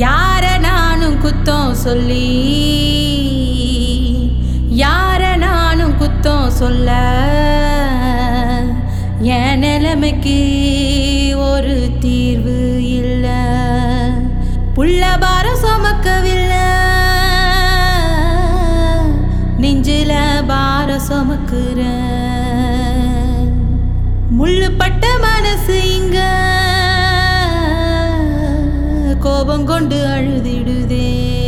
யார நானும் குத்தம் சொல்லி யார நானும் குத்தம் சொல்ல என் நிலைமைக்கு ஒரு தீர்வு இல்ல புள்ள பாரம் சுமக்கவில்லை நெஞ்சில பாரம் சுமக்குறேன் முள்ளு பட்ட மனசு இங்க கோபம் கொண்டு அழுதிடுதே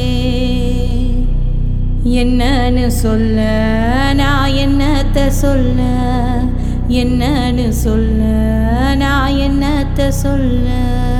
என்னன்னு சொல்ல நான் என்னத்த சொல்ல என்னன்னு சொல்ல நான் என்னத்த சொல்ல